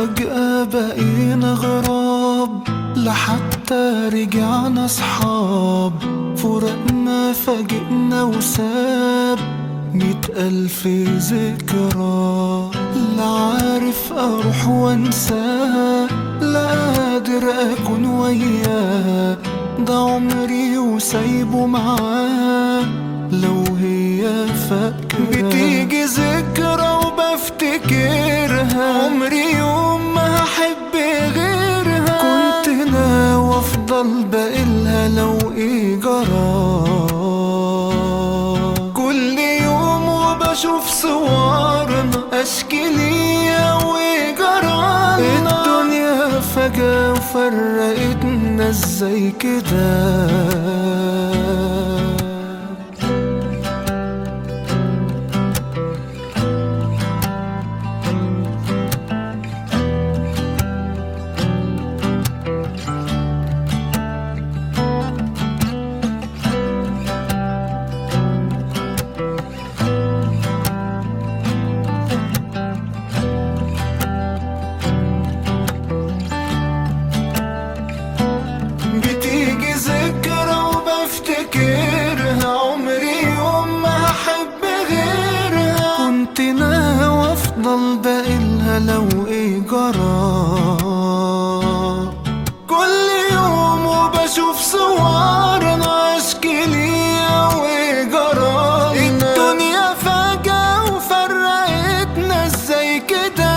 فجأة بقينا غراب لحتى رجعنا صحاب فراقنا فاجئنا وساب مية ألف ذكرى لا عارف أروح وأنساه لا قادر أكون وياه ده عمري وسايبه معاه لو هي فاكرة بتيجي ذكرى وبفتكرها عمري يوم ما هحب غيرها كنت ناوي افضل بقيلها لو ايه جرى كل يوم وبشوف صورنا اشكي ليا وجرانا الدنيا فجأة وفرقتنا ازاي كده بتيجي ذكرى وبفتكرها عمري يوم ما هحب غيرها كنت ناوي افضل بقيلها لو ايه جرى كل يوم وبشوف صورنا اشكي ليا وجرى الدنيا فجأة وفرقتنا ازاي كده